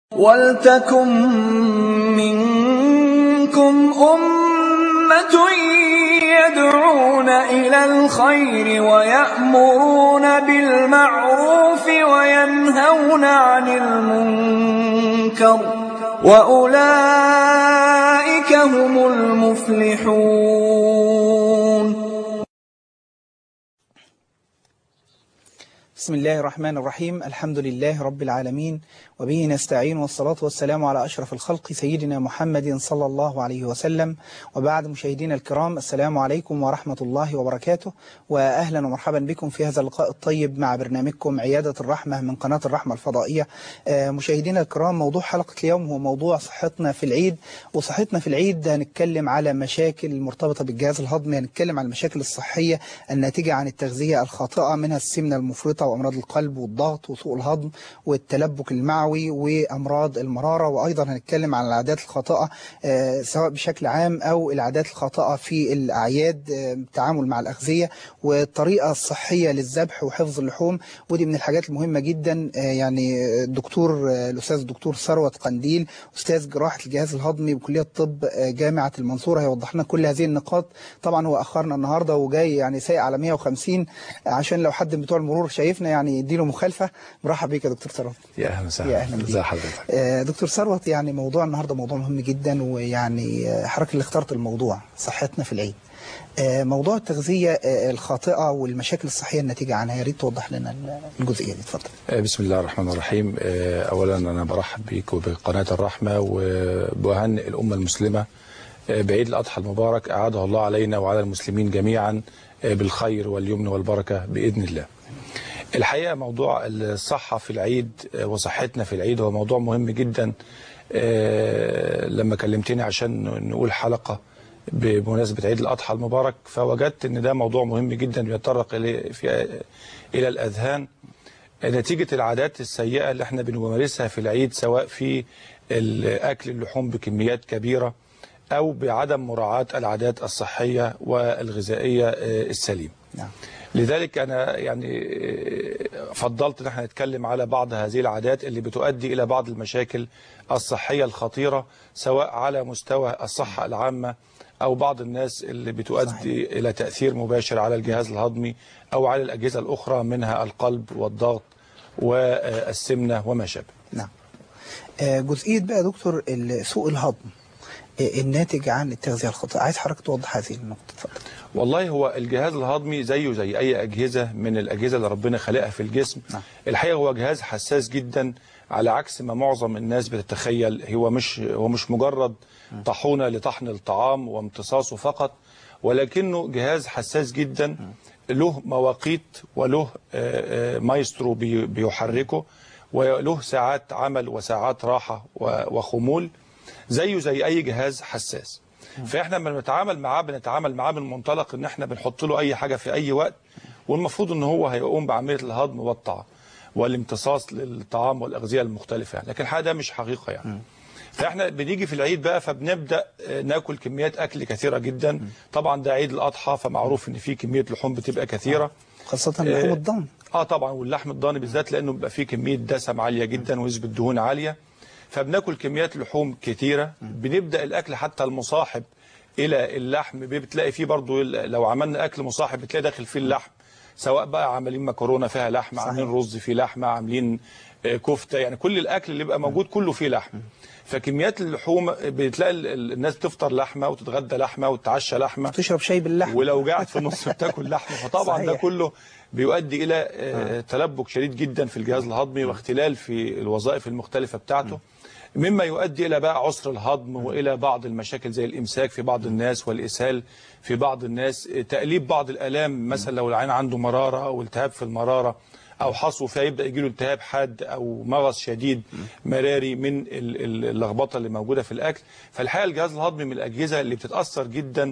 وَلْتَكُن مِّنكُمْ أُمَّةٌ يَدْعُونَ إِلَى الْخَيْرِ وَيَأْمُرُونَ بِالْمَعْرُوفِ وَيَنْهَوْنَ عَنِ الْمُنكَرِ ۚ وَأُولَٰئِكَ هُمُ الْمُفْلِحُونَ بسم الله الرحمن الرحيم الحمد لله رب العالمين وبه نستعين والصلاة والسلام على أشرف الخلق سيدنا محمد صلى الله عليه وسلم وبعد مشاهدينا الكرام السلام عليكم ورحمة الله وبركاته وأهلا ومرحبا بكم في هذا اللقاء الطيب مع برنامجكم عيادة الرحمة من قناة الرحمة الفضائية مشاهدينا الكرام موضوع حلقة اليوم هو موضوع صحتنا في العيد وصحتنا في العيد هنتكلم على مشاكل مرتبطة بالجهاز الهضمي هنتكلم عن المشاكل الصحية الناتجة عن التغذية الخاطئة منها السمنة المفرطة وأمراض القلب والضغط وسوء الهضم والتلبك المعوي وأمراض المرارة وأيضا هنتكلم عن العادات الخاطئة سواء بشكل عام أو العادات الخاطئة في الأعياد التعامل مع الأغذية والطريقة الصحية للذبح وحفظ اللحوم ودي من الحاجات المهمة جدا يعني الدكتور الأستاذ الدكتور ثروت قنديل أستاذ جراحة الجهاز الهضمي بكلية الطب جامعة المنصورة هيوضح لنا كل هذه النقاط طبعا هو أخرنا النهاردة وجاي يعني سايق على 150 عشان لو حد من بتوع المرور شايفنا يعني يديله مخالفة مرحب بيك يا دكتور ثروت يا اهلا وسهلا يا أهلا بيك. ازي حضرتك آه، دكتور ثروت يعني موضوع النهارده موضوع مهم جدا ويعني آه، حضرتك اللي اخترت الموضوع صحتنا في العيد آه، موضوع التغذية آه، الخاطئة والمشاكل الصحية الناتجة عنها يا ريت توضح لنا الجزئية دي اتفضل آه، بسم الله الرحمن الرحيم آه، اولا انا برحب بيك وبقناه الرحمه وبهنئ الامه المسلمه آه، بعيد الاضحى المبارك اعاده الله علينا وعلى المسلمين جميعا آه، بالخير واليمن والبركه باذن الله. الحقيقه موضوع الصحه في العيد آه، وصحتنا في العيد هو موضوع مهم جدا آه، لما كلمتني عشان نقول حلقه بمناسبه عيد الاضحى المبارك فوجدت ان ده موضوع مهم جدا يتطرق الى في الى الاذهان نتيجة العادات السيئة اللي احنا بنمارسها في العيد سواء في أكل اللحوم بكميات كبيرة أو بعدم مراعاة العادات الصحية والغذائية آه، السليمة نعم لذلك أنا يعني آه، فضلت ان احنا نتكلم على بعض هذه العادات اللي بتؤدي إلى بعض المشاكل الصحية الخطيرة سواء على مستوى الصحة العامة أو بعض الناس اللي بتؤدي صحيح. إلى تأثير مباشر على الجهاز الهضمي أو على الأجهزة الأخرى منها القلب والضغط والسمنة وما شابه نعم آه، جزئية بقى يا دكتور ال- سوء الهضم آه، الناتج عن التغذية الخاطئة عايز حضرتك توضح هذه النقطة اتفضل والله هو الجهاز الهضمي زيه زي أي أجهزة من الأجهزة اللي ربنا خلقها في الجسم نعم. الحقيقة هو جهاز حساس جدا على عكس ما معظم الناس بتتخيل هو مش هو مش مجرد طاحونة لطحن الطعام وامتصاصه فقط ولكنه جهاز حساس جدا له مواقيت وله آه، آه، مايسترو بي- بيحركه وله ساعات عمل وساعات راحة و- وخمول زيه زي أي جهاز حساس فاحنا لما بنتعامل معاه بنتعامل معاه من منطلق ان احنا بنحط له اي حاجه في اي وقت والمفروض ان هو هيقوم بعمليه الهضم والطعام والامتصاص للطعام والاغذيه المختلفه يعني لكن الحقيقه ده مش حقيقه يعني فاحنا بنيجي في العيد بقى فبنبدا آه، ناكل كميات اكل كثيره جدا طبعا ده عيد الاضحى فمعروف ان في كميه لحوم بتبقى كثيره خاصة لحوم آه، الضان اه طبعا واللحم الضاني بالذات لانه بيبقى فيه كميه دسم عاليه جدا ونسبه دهون عاليه فبناكل كميات لحوم كتيره بنبدا الاكل حتى المصاحب الى اللحم بتلاقي فيه برضو ال- لو عملنا اكل مصاحب بتلاقي داخل فيه اللحم سواء بقى عاملين مكرونه فيها لحم صحيح. عاملين رز فيه لحمه عاملين آه، كفته يعني كل الاكل اللي بيبقى موجود كله فيه لحم فكميات اللحوم بتلاقي ال- ال- الناس تفطر لحمه وتتغدى لحمه وتتعشى لحمه تشرب شاي باللحم ولو قاعد في النص بتاكل لحمه فطبعا ده صحيح. كله بيؤدي الى آه، تلبك شديد جدا في الجهاز الهضمي واختلال في الوظائف المختلفه بتاعته مما يؤدي الى بقى عسر الهضم والى بعض المشاكل زي الامساك في بعض الناس والاسهال في بعض الناس آه، تاليب بعض الالام مثلا لو العين عنده مراره او التهاب في المراره او حصو فيبدا يجي له التهاب حاد او مغص شديد مراري من ال- ال- اللخبطه اللي موجوده في الاكل فالحقيقه الجهاز الهضمي من الاجهزه اللي بتتاثر جدا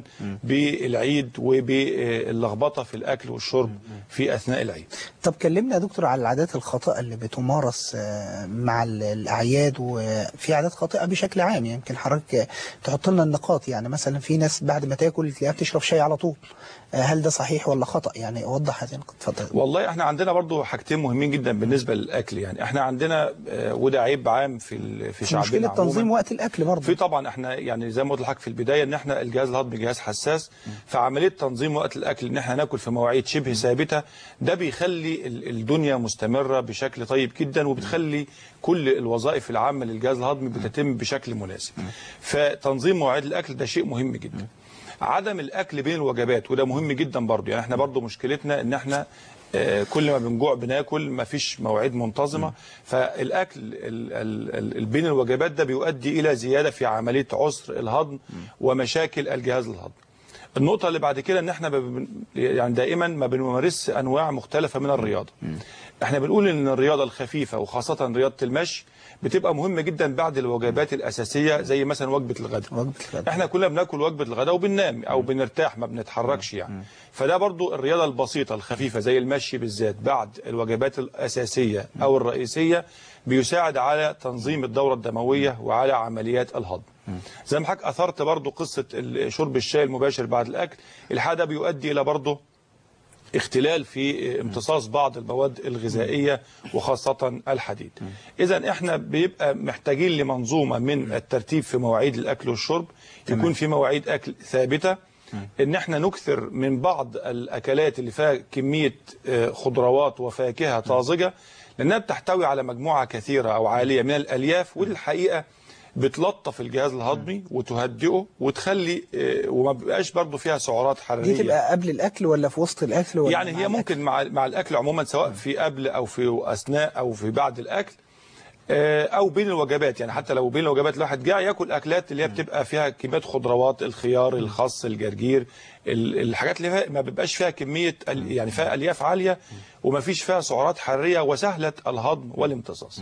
بالعيد وباللخبطه في الاكل والشرب في اثناء العيد طب كلمنا يا دكتور على العادات الخاطئة اللي بتمارس آه، مع ال- الأعياد وفي عادات خاطئة بشكل عام يعني يمكن حضرتك تحط لنا النقاط يعني مثلا في ناس بعد ما تاكل تلاقيها بتشرب شاي على طول آه، هل ده صحيح ولا خطأ يعني وضح هذه النقطة اتفضل والله احنا عندنا برضو حاجات حاجتين مهمين جدا بالنسبه للاكل يعني احنا عندنا آه، وده عيب عام في ال- في شعبنا مشكله عموماً. تنظيم وقت الاكل برضه في طبعا احنا يعني زي ما قلت لحضرتك في البدايه ان احنا الجهاز الهضمي جهاز حساس فعمليه تنظيم وقت الاكل ان احنا ناكل في مواعيد شبه ثابته ده بيخلي ال- الدنيا مستمره بشكل طيب جدا وبتخلي كل الوظائف العامه للجهاز الهضمي بتتم بشكل مناسب فتنظيم مواعيد الاكل ده شيء مهم جدا عدم الاكل بين الوجبات وده مهم جدا برضو يعني احنا برضو مشكلتنا ان احنا آه، كل ما بنجوع بناكل ما فيش مواعيد منتظمه فالاكل ال- ال- ال- ال- بين الوجبات ده بيؤدي الى زياده في عمليه عسر الهضم ومشاكل الجهاز الهضمي النقطة اللي بعد كده ان احنا بن- يعني دائما ما بنمارس انواع مختلفة من الرياضة. احنا بنقول ان الرياضة الخفيفة وخاصة رياضة المشي بتبقى مهمة جدا بعد الوجبات الأساسية زي مثلا وجبة الغداء. وجبة الغداء. احنا كلنا بناكل وجبة الغداء وبننام او بنرتاح ما بنتحركش يعني. فده برضو الرياضة البسيطة الخفيفة زي المشي بالذات بعد الوجبات الأساسية او الرئيسية بيساعد على تنظيم الدورة الدموية وعلى عمليات الهضم. زي ما حضرتك اثرت برضو قصه ال- شرب الشاي المباشر بعد الاكل الحقيقه ده بيؤدي الى برضو اختلال في امتصاص بعض المواد الغذائيه وخاصه الحديد. اذا احنا بيبقى محتاجين لمنظومه من الترتيب في مواعيد الاكل والشرب يكون في مواعيد اكل ثابته ان احنا نكثر من بعض الاكلات اللي فيها كميه آه، خضروات وفاكهه طازجه لانها بتحتوي على مجموعه كثيره او عاليه من الالياف ودي الحقيقه بتلطف الجهاز الهضمي وتهدئه وتخلي آه، وما بيبقاش برضه فيها سعرات حراريه دي تبقى قبل الاكل ولا في وسط الاكل ولا يعني مع هي الأكل؟ ممكن مع مع الاكل عموما سواء في قبل او في اثناء او في بعد الاكل آه، او بين الوجبات يعني حتى لو بين الوجبات الواحد جاع ياكل اكلات اللي هي بتبقى فيها كميات خضروات الخيار الخس الجرجير ال- الحاجات اللي فيها ما بيبقاش فيها كميه ال- يعني فيها الياف عاليه وما فيش فيها سعرات حراريه وسهله الهضم والامتصاص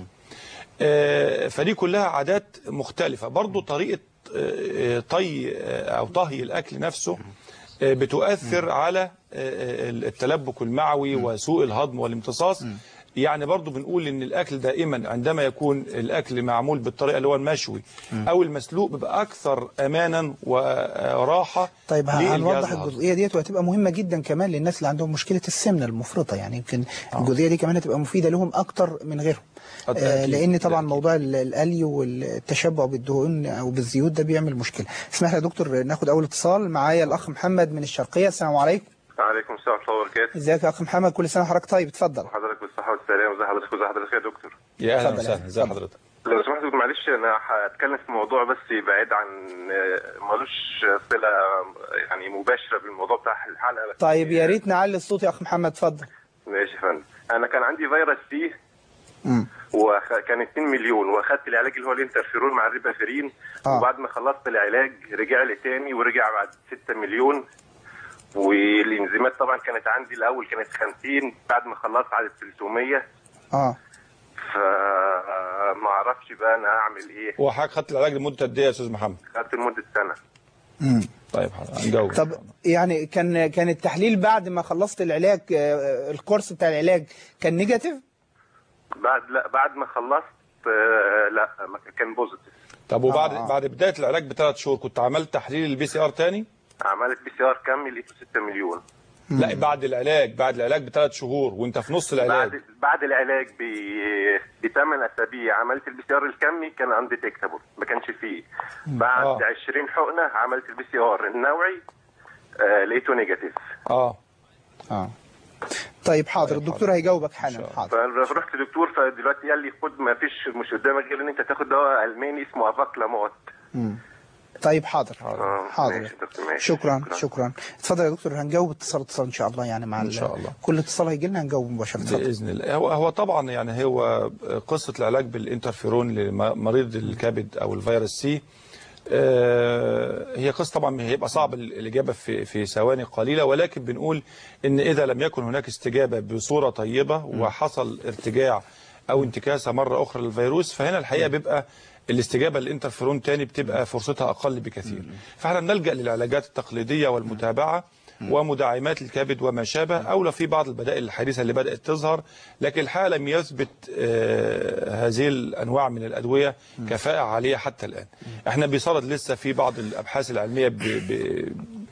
آه، فدي كلها عادات مختلفة برضو طريقة آه، آه، طي آه، أو طهي الأكل نفسه آه، بتؤثر على آه، آه، التلبك المعوي وسوء الهضم والامتصاص يعني برضو بنقول ان الاكل دائما عندما يكون الاكل معمول بالطريقه اللي هو المشوي او المسلوق بيبقى اكثر امانا وراحه طيب للجهاز هنوضح الهضمي. الجزئيه ديت وهتبقى مهمه جدا كمان للناس اللي عندهم مشكله السمنه المفرطه يعني يمكن الجزئيه دي كمان هتبقى مفيده لهم اكتر من غيرهم أد- آه أكيد. لان طبعا أكيد. موضوع ال- القلي والتشبع بالدهون او بالزيوت ده بيعمل مشكله اسمح لي يا دكتور ناخد اول اتصال معايا الاخ محمد من الشرقيه السلام عليكم وعليكم السلام ورحمة الله وبركاته ازيك يا اخ محمد كل سنه وحضرتك طيب اتفضل حضرتك بالصحة والسلامة وزي حضرتك وزي حضرتك يا دكتور يا اهلا اتفضل. وسهلا ازي حضرتك لو سمحت دكتور معلش أنا هتكلم في موضوع بس بعيد عن ملوش صلة يعني مباشرة بالموضوع بتاع الحلقة بس طيب يا ريت نعلي الصوت يا اخ محمد اتفضل ماشي يا فندم أنا كان عندي فيروس سي امم وكان 2 مليون واخدت العلاج اللي هو الانترفيرون مع الريبافيرين آه. وبعد ما خلصت العلاج رجع لي تاني ورجع بعد 6 مليون والانزيمات طبعا كانت عندي الاول كانت 50 بعد ما خلصت عدد 300 اه فما اعرفش بقى انا اعمل ايه وحضرتك خدت العلاج لمده قد ايه يا استاذ محمد؟ خدت لمده سنه امم طيب حضرتك هنجاوب طب يعني كان كان التحليل بعد ما خلصت العلاج آه، الكورس بتاع العلاج كان نيجاتيف بعد لا بعد ما خلصت آه، لا ما كان بوزيتيف طب وبعد آه، آه. بعد بدايه العلاج بثلاث شهور كنت عملت تحليل البي سي ار تاني؟ عملت بي سي ار كامل لقيته 6 مليون لا بعد العلاج بعد العلاج بثلاث شهور وانت في نص العلاج بعد بعد العلاج ب 8 اسابيع عملت البي سي ار الكمي كان انديتكتابل ما كانش فيه بعد آه. 20 حقنه عملت البي سي ار النوعي آه لقيته نيجاتيف اه اه طيب حاضر الدكتور هيجاوبك إن حالا شاء الله. حاضر فرحت لدكتور فدلوقتي قال لي خد ما فيش مش قدامك غير ان انت تاخد دواء الماني اسمه افاكلاموت مم. طيب حاضر آه، حاضر ماشي دكتور، ماشي. شكرا شكرا. شكرا اتفضل يا دكتور هنجاوب اتصال اتصال ان شاء الله يعني مع إن ال- شاء الله. كل اتصال هيجي لنا هنجاوب مباشره اتفضل باذن الله هو هو طبعا يعني هو قصه العلاج بالانترفيرون لمريض الكبد او الفيروس سي آه، هي قصه طبعا هيبقى صعب الاجابه في في ثواني قليله ولكن بنقول ان اذا لم يكن هناك استجابه بصوره طيبه وحصل ارتجاع او انتكاسه مره اخرى للفيروس فهنا الحقيقه بيبقى الاستجابه للانترفيرون تاني بتبقى فرصتها اقل بكثير فاحنا بنلجا للعلاجات التقليديه والمتابعه ومدعمات الكبد وما شابه او لو في بعض البدائل الحديثه اللي بدات تظهر لكن الحقيقه لم يثبت آه، هذه الانواع من الادويه كفاءه عاليه حتى الان احنا بصدد لسه في بعض الابحاث العلميه ب ب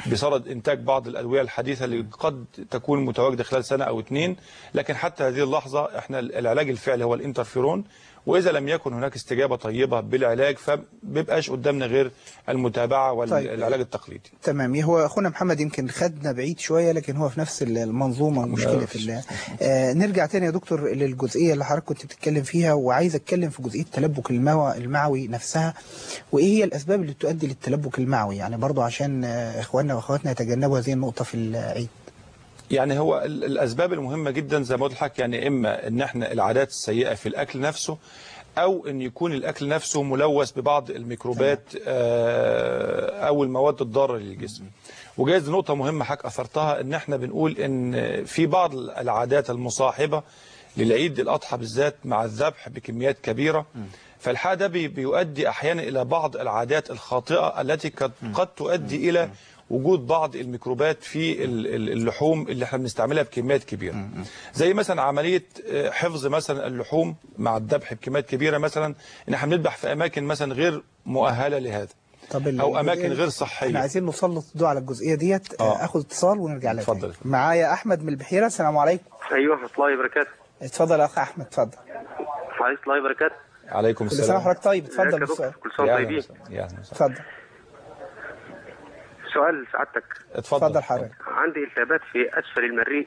بصدد انتاج بعض الادويه الحديثه اللي قد تكون متواجده خلال سنه او اتنين لكن حتى هذه اللحظه احنا العلاج الفعلي هو الانترفيرون واذا لم يكن هناك استجابه طيبه بالعلاج فبيبقاش قدامنا غير المتابعه طيب. والعلاج التقليدي تمام هو اخونا محمد يمكن خدنا بعيد شويه لكن هو في نفس المنظومه المشكله في ال- آه نرجع تاني يا دكتور للجزئيه اللي حضرتك كنت بتتكلم فيها وعايز اتكلم في جزئيه التلبك المو- المعوي نفسها وايه هي الاسباب اللي تؤدي للتلبك المعوي يعني برضو عشان آه، اخواننا واخواتنا يتجنبوا هذه النقطه في العيد يعني هو ال- الاسباب المهمه جدا زي ما قلت لحضرتك يعني اما ان احنا العادات السيئه في الاكل نفسه او ان يكون الاكل نفسه ملوث ببعض الميكروبات آه، او المواد الضاره للجسم وجايز نقطه مهمه حضرتك اثرتها ان احنا بنقول ان في بعض العادات المصاحبه للعيد الاضحى بالذات مع الذبح بكميات كبيره فالحقيقه ده بي- بيؤدي احيانا الى بعض العادات الخاطئه التي قد قد تؤدي الى وجود بعض الميكروبات في ال- ال- اللحوم اللي احنا بنستعملها بكميات كبيره زي مثلا عمليه آه، حفظ مثلا اللحوم مع الذبح بكميات كبيره مثلا ان احنا بنذبح في اماكن مثلا غير مؤهله لهذا طب ال- او اماكن الجزئية غير دي- صحيه احنا عايزين نسلط الضوء على الجزئيه ديت آه. آه. اخد اتصال ونرجع لها اتفضل. تاني. معايا احمد من البحيره السلام عليكم ايوه ورحمه الله وبركاته اتفضل يا اخ احمد اتفضل وعليكم الله وبركاته عليكم كل سنه السلام وحضرتك طيب ازيك يا اتفضل دكتور؟ بالسؤال كل سنه يا وانتم أهلا طيبين وسهلا. يا أهلا وسهلا. اتفضل سؤال سعادتك اتفضل اتفضل حضرتك عندي التهابات في اسفل المريء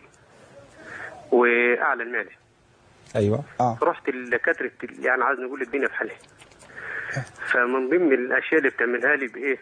واعلى المعده ايوه اه رحت لدكاتره يعني عايز نقول الدنيا في حالها فمن ضمن الاشياء اللي بتعملها لي بايه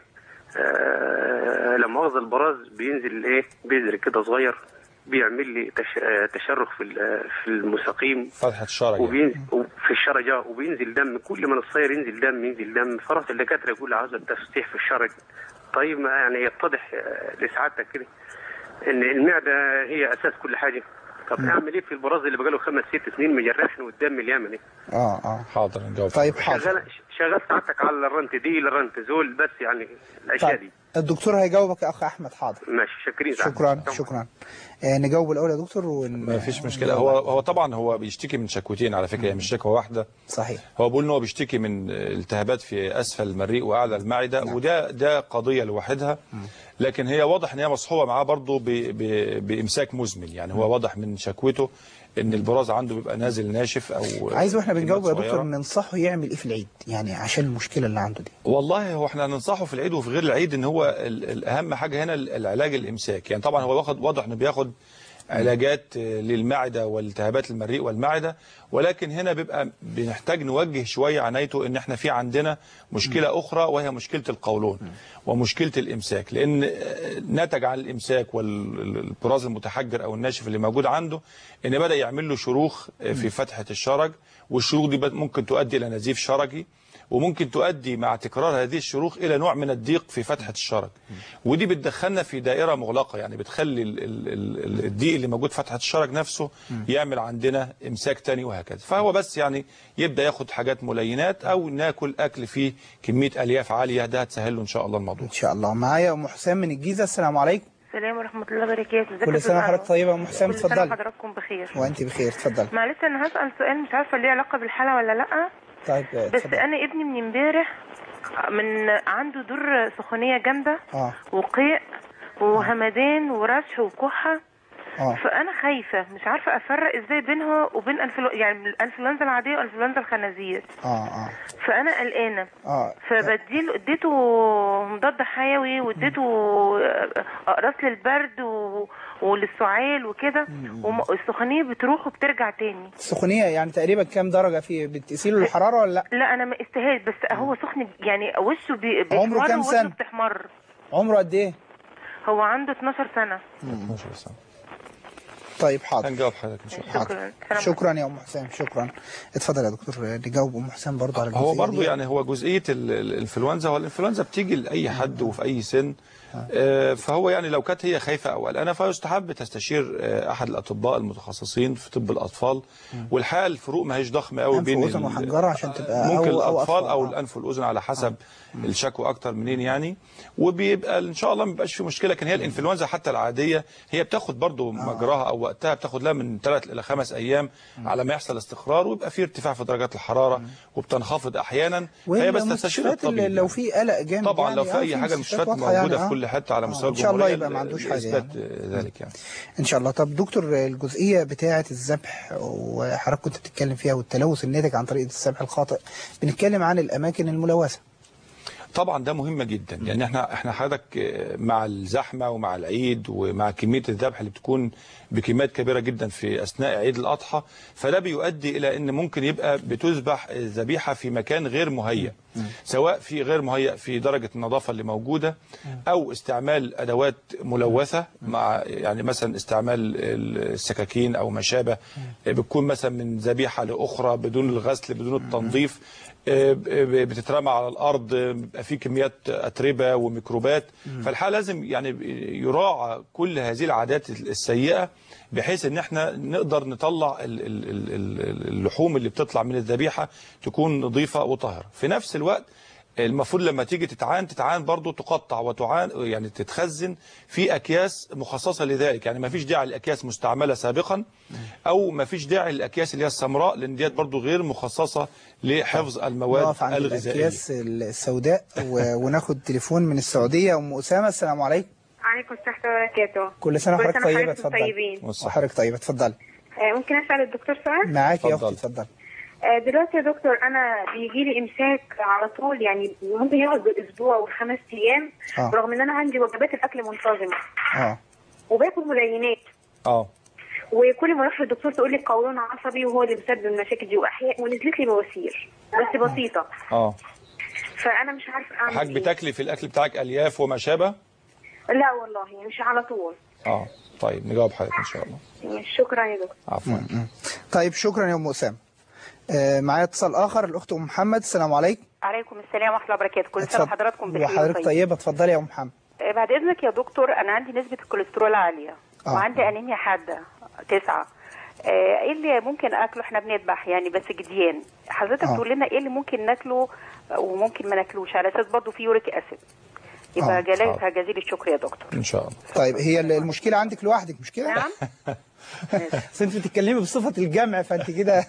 آه لما اخذ البراز بينزل ايه بذر كده صغير بيعمل لي تش... آه، تشرخ في ال- في المستقيم فتحه الشرج يعني. وبينزل في الشرج اه وبينزل دم كل ما الصير ينزل دم ينزل دم فرحت الدكاتره يقول لي عاوز تفتيح في الشرج طيب ما يعني يتضح آه، لسعادتك كده ان المعده هي اساس كل حاجه طب اعمل ايه في البراز اللي بقاله خمس ست سنين مجرحني والدم اليمني اه اه حاضر نجاوب طيب حاضر شغال شغال سعادتك على الرنت دي الرنت زول بس يعني الاشياء طيب دي الدكتور هيجاوبك يا اخ احمد حاضر ماشي شاكرين سعادتك. شكرا شكرا آه نجاوب الاول يا دكتور ون... ما فيش مشكله هو هو طبعا هو بيشتكي من شكوتين على فكره هي مش شكوى واحده صحيح هو بيقول ان هو بيشتكي من التهابات في اسفل المريء واعلى المعده نعم. وده ده قضيه لوحدها لكن هي واضح ان هي مصحوبه معاه برضه ب- ب- بامساك مزمن يعني هو واضح من شكوته ان البراز عنده بيبقى نازل ناشف او عايز واحنا كميات بنجاوب يا صغيرة. دكتور ننصحه يعمل ايه في العيد يعني عشان المشكله اللي عنده دي والله هو احنا ننصحه في العيد وفي غير العيد ان هو ال- الاهم حاجه هنا ال- العلاج الامساك يعني طبعا هو واخد واضح انه بياخد علاجات آه، للمعده والتهابات المريء والمعده ولكن هنا بيبقى بنحتاج نوجه شويه عنايته ان احنا في عندنا مشكله اخرى وهي مشكله القولون ومشكله الامساك لان آه، نتج عن الامساك والبراز المتحجر او الناشف اللي موجود عنده ان بدا يعمل له شروخ آه، في فتحه الشرج والشروخ دي بد- ممكن تؤدي الى نزيف شرجي وممكن تؤدي مع تكرار هذه الشروخ الى نوع من الضيق في فتحه الشرج ودي بتدخلنا في دائره مغلقه يعني بتخلي ال- ال- ال- الضيق اللي موجود في فتحه الشرج نفسه يعمل عندنا امساك تاني وهكذا فهو بس يعني يبدا ياخد حاجات ملينات او ناكل اكل فيه كميه الياف عاليه ده هتسهل له ان شاء الله الموضوع ان شاء الله معايا ام حسام من الجيزه السلام عليكم السلام ورحمة الله وبركاته ازيك يا كل أستاذ سنه وحضرتك أنور؟ طيبه يا ام حسام كل سنة اتفضلي وحضراتكم بخير وانت بخير اتفضلي معلش أنا هسأل سؤال مش عارفة ليه علاقة بالحالة ولا لأ طيب آه، بس اتفضلي أنا ابني من امبارح من عنده دور سخونية جامدة اه وقيء وهمدان ورشح وكحة اه فأنا خايفة مش عارفة أفرق إزاي بينها وبين أنفلو... يعني الأنفلونزا العادية وأنفلونزا الخنازير اه اه فأنا قلقانة اه فبديله اديته مضاد حيوي واديته اقراص للبرد و... وللسعال وكده والسخونيه بتروح وبترجع تاني السخونيه يعني تقريبا كام درجه في بتقيسي له الحراره ولا لا لا انا ما استهاش بس هو سخن يعني وشه بي... عمره بيحمر كام ووشه سنة؟ بتحمر عمره قد ايه هو عنده 12 سنه 12 سنه طيب حاضر هنجاوب حضرتك ان شاء الله حاضر شكرا سلام شكرا يا ام حسام شكرا اتفضل يا دكتور نجاوب ام حسام برضه على هو الجزئية برضو دي. يعني هو جزئيه ال- ال- الانفلونزا هو الانفلونزا بتيجي لاي حد وفي اي سن آه، فهو يعني لو كانت هي خايفه او قلقانه فيستحب تستشير آه، احد الاطباء المتخصصين في طب الاطفال والحقيقه الفروق ما هيش ضخمه قوي أنف بين وأذن ال- وحنجرة عشان تبقى ممكن أو- أو الاطفال أطفال. او آه. الانف والاذن على حسب الشكوى اكتر منين يعني وبيبقى ان شاء الله ما بيبقاش في مشكله لكن هي الانفلونزا حتى العاديه هي بتاخد برضو مجراها او وقتها بتاخد لها من ثلاث الى خمس ايام على ما يحصل استقرار ويبقى في ارتفاع في درجات الحراره وبتنخفض احيانا هي بس تستشير والمستشفيات اللي الطبيب لو في قلق جامد طبعا لو يعني في آه، اي حاجه المستشفيات واضحة موجوده يعني، في آه. كل حته على آه، مستوى ان شاء الله الجمهوريه يبقى ما عندوش حاجه اثبات يعني. ذلك يعني ان شاء الله طب دكتور الجزئيه بتاعه الذبح وحضرتك كنت بتتكلم فيها والتلوث الناتج عن طريقه الذبح الخاطئ بنتكلم عن الاماكن الملوثه طبعا ده مهم جدا يعني احنا احنا حضرتك آه، مع الزحمه ومع العيد ومع كميه الذبح اللي بتكون بكميات كبيره جدا في اثناء عيد الاضحى فده بيؤدي الى ان ممكن يبقى بتذبح الذبيحه في مكان غير مهيأ سواء في غير مهيأ في درجه النظافه اللي موجوده او استعمال ادوات ملوثه مع يعني مثلا استعمال السكاكين او ما شابه بتكون مثلا من ذبيحه لاخرى بدون الغسل بدون التنظيف بتترمى على الارض بيبقى في كميات اتربه وميكروبات فالحقيقه لازم يعني يراعى كل هذه العادات السيئه بحيث ان احنا نقدر نطلع ال- ال- ال- ال- اللحوم اللي بتطلع من الذبيحه تكون نظيفه وطاهره في نفس الوقت المفروض لما تيجي تتعان تتعان برضو تقطع وتعان يعني تتخزن في اكياس مخصصه لذلك يعني ما فيش داعي لاكياس مستعمله سابقا او ما فيش داعي للاكياس اللي هي السمراء لان ديت برضو غير مخصصه لحفظ المواد نقف عند الغذائيه الاكياس السوداء و- وناخد تليفون من السعوديه ام اسامه السلام عليكم عليكم السلام وبركاته كل سنه وحضرتك طيبه وحضرتك اتفضل طيبين وحضرتك طيبه اتفضل آه، ممكن اسال الدكتور سؤال معاك يا اتفضل. اختي اتفضل آه، دلوقتي يا دكتور انا بيجي لي امساك على طول يعني ممكن يقعد بالاسبوع وخمس ايام آه. رغم ان انا عندي وجبات الاكل منتظمه اه وباكل ملينات اه وكل ما اروح للدكتور تقول لي قولون عصبي وهو اللي بيسبب المشاكل دي واحياء ونزلت لي بواسير بس بسيطه اه فانا مش عارفه اعمل حضرتك ايه بتاكلي في الاكل بتاعك الياف وما شابه لا والله مش على طول اه طيب نجاوب حضرتك ان شاء الله شكرا يا دكتور عفوا طيب شكرا يا ام اسامه آه، معايا اتصال اخر الاخت ام محمد السلام عليكم عليكم السلام ورحمه الله وبركاته كل سنه اتفضل. وحضراتكم بخير وحضرتك وطيب. طيبه اتفضلي يا ام محمد آه، بعد اذنك يا دكتور انا عندي نسبه الكوليسترول عاليه آه. وعندي انيميا حاده تسعة آه، ايه اللي ممكن اكله احنا بنذبح يعني بس جديان حضرتك آه. تقول لنا ايه اللي ممكن ناكله وممكن ما ناكلوش على اساس برضه في يوريك اسيد يبقى آه. جلالتها جزيل الشكر يا دكتور ان شاء الله طيب هي المشكله عندك لوحدك مش كده نعم بس انت بتتكلمي بصفه الجمع فانت كده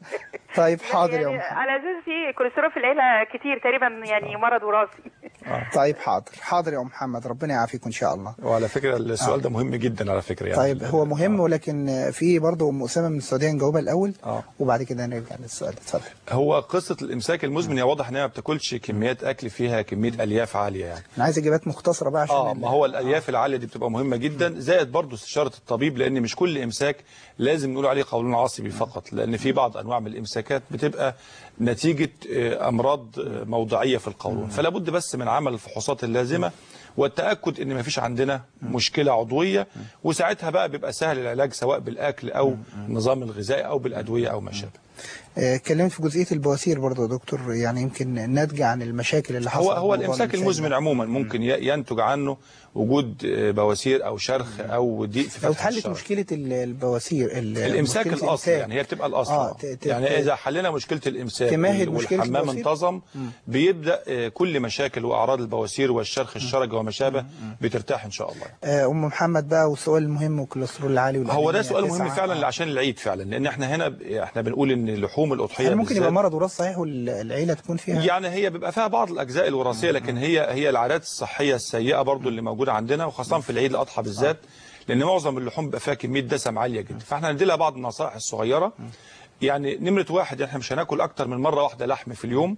طيب حاضر يا يعني ام محمد على اساس في كوليسترول في العيله كتير تقريبا يعني مرض وراثي طيب حاضر حاضر يا ام محمد ربنا يعافيكم ان شاء الله وعلى فكره السؤال ده مهم جدا على فكره يعني طيب هو مهم ولكن في برضه ام اسامه من السعوديه نجاوبها الاول آه. وبعد كده نرجع للسؤال اتفضل هو قصه الامساك المزمن هي واضح ان هي ما بتاكلش كميات اكل فيها كميه الياف عاليه يعني انا عايز اجابات مختصره بقى عشان اه ال- ما هو الالياف العاليه دي بتبقى مهمه جدا زائد برضو استشاره الطبيب لان مش كل امساك لازم نقول عليه قولون عصبي فقط لان في بعض انواع من الامساكات بتبقى نتيجه آه، امراض آه، موضعيه في القولون فلا بد بس من عمل الفحوصات اللازمه والتاكد ان ما فيش عندنا مشكله عضويه وساعتها بقى بيبقى سهل العلاج سواء بالاكل او النظام الغذائي او بالادويه او ما شابه آه، اتكلمت في جزئيه البواسير برضه يا دكتور يعني يمكن ناتجه عن المشاكل اللي حصلت هو هو موضوع الامساك المزمن ده. عموما ممكن ي- ينتج عنه وجود آه، بواسير او شرخ او ضيق في لو فتح اتحلت الشرج. مشكله ال- البواسير ال- الامساك مشكلة الاصلي الإمساك. يعني هي بتبقى الاصل آه، آه ت- ت- يعني ت- اذا حلينا مشكله الامساك تمهد وال- مشكلة والحمام البواسير. انتظم بيبدا آه، كل مشاكل واعراض البواسير والشرخ الشرج وما شابه بترتاح ان شاء الله آه، ام محمد بقى والسؤال المهم والكوليسترول العالي هو ده والأنيميا سؤال مهم تسعة. فعلا آه. عشان العيد فعلا لان احنا هنا ب- احنا بنقول ان لحوم الاضحيه هل ممكن يبقى بالذات- مرض وراث صحيح والعيله تكون فيها يعني هي بيبقى فيها بعض الاجزاء الوراثيه لكن هي هي العادات الصحيه السيئه برضو اللي موجوده عندنا وخاصه في العيد الاضحى بالذات لان معظم اللحوم بيبقى فيها كميه دسم عاليه جدا فاحنا هندي لها بعض النصائح الصغيره يعني نمره واحد احنا مش هناكل اكتر من مره واحده لحم في اليوم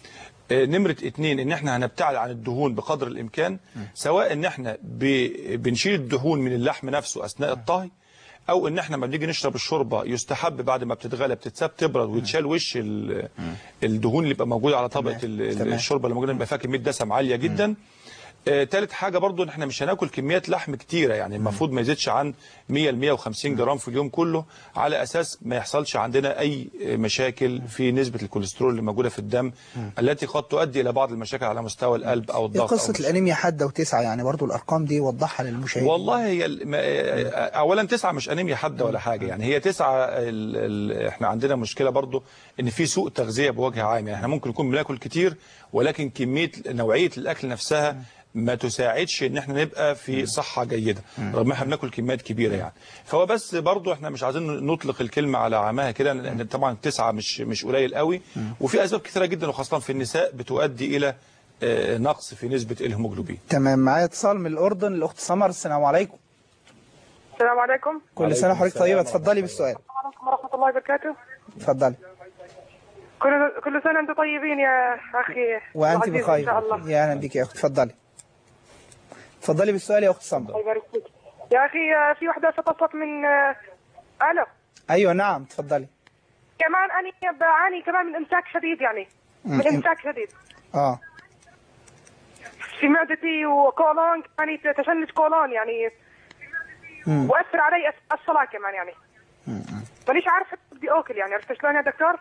آه، نمرة اتنين ان احنا هنبتعد عن الدهون بقدر الامكان سواء ان احنا ب- بنشيل الدهون من اللحم نفسه اثناء الطهي او ان احنا لما بنيجي نشرب الشوربه يستحب بعد ما بتتغلى بتتساب تبرد ويتشال وش ال- الدهون اللي بيبقى موجوده على طبقه ال- ال- تمام. الشوربه اللي موجوده بيبقى فيها كميه دسم عاليه جدا آه، تالت حاجة برضو ان احنا مش هناكل كميات لحم كتيرة يعني المفروض ما يزيدش عن 100 ل 150 جرام في اليوم كله على اساس ما يحصلش عندنا اي مشاكل في نسبة الكوليسترول اللي موجودة في الدم التي قد تؤدي الى بعض المشاكل على مستوى القلب او ايه الضغط قصه أو مش- الانيميا حاده وتسعه يعني برضو الارقام دي وضحها للمشاهدين والله هي ال- ما- اولا تسعة مش انيميا حاده ولا حاجه يعني هي تسعة ال ال احنا عندنا مشكله برضو ان في سوء تغذيه بوجه عام يعني احنا ممكن نكون بناكل كتير ولكن كميه نوعيه الاكل نفسها ما تساعدش ان احنا نبقى في صحه جيده رغم ان احنا بناكل كميات كبيره يعني فهو بس برضو احنا مش عايزين نطلق الكلمه على عماها كده لان طبعا تسعه مش مش قليل قوي وفي اسباب كثيره جدا وخاصه في النساء بتؤدي الى آه، نقص في نسبه الهيموجلوبين تمام معايا اتصال من الأردن الأخت سمر السلام عليكم السلام عليكم كل سنة وحضرتك طيبة اتفضلي بالسؤال عليكم ورحمة الله وبركاته اتفضلي كل كل سنة أنتم طيبين يا أخي وأنت العزيز بخير إن شاء الله يا أهلا بك يا أخت اتفضلي اتفضلي بالسؤال يا أخت سمر الله يبارك فيك يا أخي آه، في وحدة اتصلت من آه، ألو أيوة نعم اتفضلي كمان أنا بعاني كمان من إمساك شديد يعني من مم. إمساك شديد اه في معدتي وكولون يعني تشنج كولون يعني مم. وأثر علي أس- الصلاة كمان يعني مانيش عارفة بدي أكل يعني عرفت شلون يا دكتور؟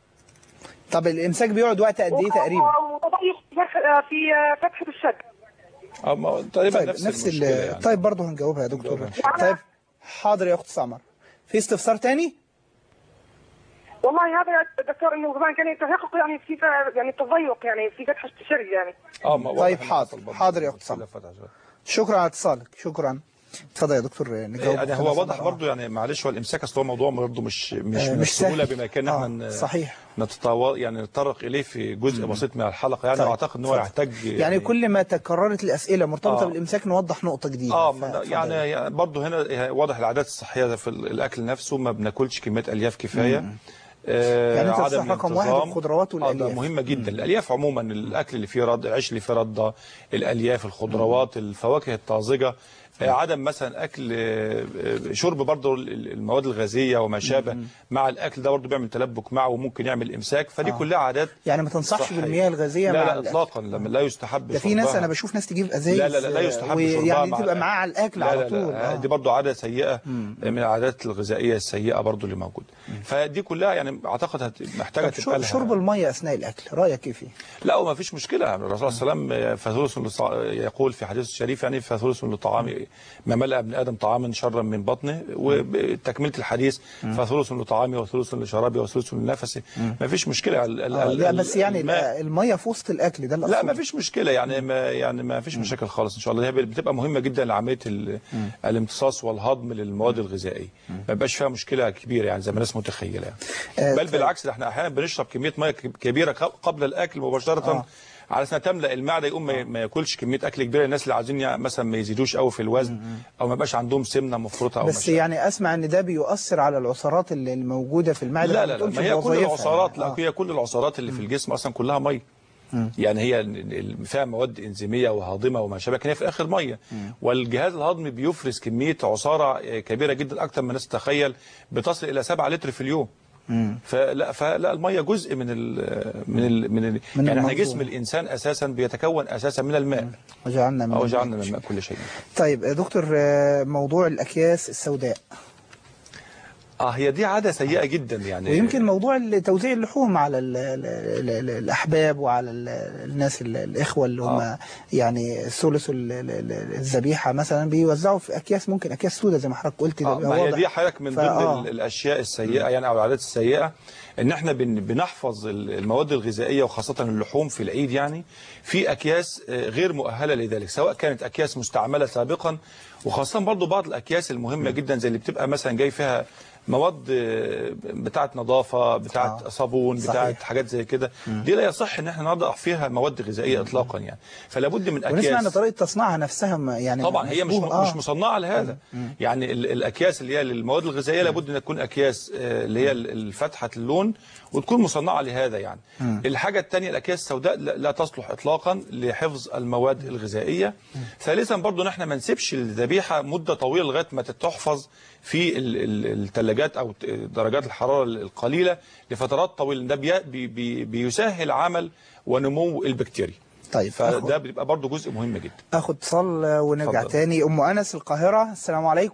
طب الإمساك بيقعد وقت قد إيه تقريبا وتضيق في- في آه، فتحة الشد آه، ما- تقريبا طيب نفس, نفس المشكله ال... يعني. طيب برضه هنجاوبها يا دكتور طيب حاضر يا أخت سمر في استفسار تاني والله هذا يا دكتور انه كمان كان يتحقق يعني في ف- يعني تضيق يعني في فتحه الشرج يعني اه ما واضح طيب إن حاضر حصل برضه حاضر يا أخت سمر مشكلة فتح شوية. شكرا على اتصالك شكرا اتفضل يا دكتور نجاوب يعني خلاص. هو واضح آه. برضه يعني معلش هو الامساك اصل هو موضوع برضه مش مش آه، من مش السهوله سهل. بما كان آه، احنا ن- صحيح. نتطاول يعني نتطرق اليه في جزء بسيط من الحلقه يعني طيب، واعتقد ان هو اتفضل. يحتاج يعني كل ما تكررت الأسئلة مرتبطة آه. بالإمساك نوضح نقطة جديدة اه فاتفضل. يعني يعني برضه هنا واضح العادات الصحيه في الاكل نفسه ما بناكلش كميات الياف كفايه آه يعني أنت عدم تصح رقم واحد الانتظام. الخضروات آه ده والألياف. مهمه جدا الالياف عموما الاكل اللي فيه رد العيش اللي فيه رده الالياف الخضروات الفواكه الطازجه آه، عدم مثلا اكل آه، آه، شرب برضه ال- المواد الغازيه وما شابه مع الاكل ده برضه بيعمل تلبك معه وممكن يعمل امساك فدي آه. كلها عادات يعني ما تنصحش صحية. بالمياه الغازية لا مع لا الأكل. اطلاقا لما لا يستحب ده في ناس شربها. انا بشوف ناس تجيب ازايز لا لا لا, لا يستحب شربها ويعني مع تبقى الأكل. معاه على الاكل لا على لا طول لا آه. دي برضو عادة سيئة من العادات الغذائية السيئة برضو اللي موجودة فدي كلها يعني اعتقد هت- محتاجة طب تبقى شرب, لها شرب الميه اثناء الاكل رايك ايه فيه؟ لا وما فيش مشكلة الرسول صلى الله عليه وسلم فثلث لص- يقول في حديث الشريف يعني فثلث لطعام ما ملأ ابن آدم طعاما شرا من بطنه وتكملة الحديث فثلث لطعامه وثلث لشرابه وثلث لنفسه ما فيش مشكلة ال- ال- آه ال- لا بس يعني الماء- الميه في وسط الاكل ده لا الأصل. ما فيش مشكله يعني ما يعني ما فيش مشاكل خالص ان شاء الله هي بتبقى مهمه جدا لعمليه ال- الامتصاص والهضم للمواد الغذائيه ما بيبقاش فيها مشكله كبيره يعني زي ما الناس متخيله يعني آه، بل طيب. بالعكس ده احنا احيانا بنشرب كميه ميه ك- كبيره ق- قبل الاكل مباشره آه. على اساس تملا المعده يقوم ما- ما ياكلش كميه اكل كبيره الناس اللي عايزين يعني مثلا ما يزيدوش قوي في الوزن او ما يبقاش عندهم سمنه مفرطه او بس مشاكل. يعني اسمع ان ده بيؤثر على العصارات اللي الموجوده في المعده لا ما لا لا بتقومش ما هي كل بوظايفها العصارات لا يعني. هي كل العصارات اللي في الجسم اصلا كلها ميه يعني هي ال- ال- فيها مواد انزيميه وهاضمه وما شابه لكن هي في الاخر ميه والجهاز الهضمي بيفرز كميه عصاره آه، كبيره جدا اكثر من الناس تتخيل بتصل الى 7 لتر في اليوم فلا فلا الميه جزء من ال من ال من, ال من يعني احنا المنظومة. جسم الانسان اساسا بيتكون اساسا من الماء وجعلنا من او الماء جعلنا من كل الماء كل شيء طيب يا دكتور آه، موضوع الاكياس السوداء اه هي دي عاده سيئه جدا يعني ويمكن موضوع توزيع اللحوم على ال ال ال ال الاحباب وعلى ال الناس ال- الاخوه اللي هم آه. يعني ثلث ال- ال- ال- الذبيحه مثلا بيوزعوا في اكياس ممكن اكياس سوداء زي ما حضرتك قلت ده آه بيبقى ما هي واضح. دي حضرتك من ضمن فآه. ال- الاشياء السيئه يعني او العادات السيئه ان احنا بن بنحفظ ال- المواد الغذائيه وخاصه اللحوم في العيد يعني في اكياس آه، غير مؤهله لذلك سواء كانت اكياس مستعمله سابقا وخاصه برضو بعض الاكياس المهمه جدا زي اللي بتبقى مثلا جاي فيها مواد آه، بتاعه نظافه بتاعه آه. صابون بتاعه صحيح. حاجات زي كده دي لا يصح ان احنا نضع فيها مواد غذائيه اطلاقا يعني فلا بد من اكياس ونسمع ان طريقه تصنيعها نفسها ما- يعني طبعا هي مش مشبوه. مش مصنعه لهذا يعني ال- الاكياس اللي هي للمواد الغذائيه لابد ان تكون اكياس آه، اللي هي ال- الفاتحه اللون وتكون مصنعه لهذا يعني الحاجه الثانيه الاكياس السوداء لا لا تصلح اطلاقا لحفظ المواد الغذائيه ثالثا برضو ان احنا ما نسيبش الذبيحه مده طويله لغايه ما تحفظ في الثلاجات او ت- درجات الحراره القليله لفترات طويله ده بي بي بي بيسهل عمل ونمو البكتيريا طيب فده بيبقى برضو جزء مهم جدا اخد اتصال آه، ونرجع اتفضل. تاني ام انس القاهره السلام عليكم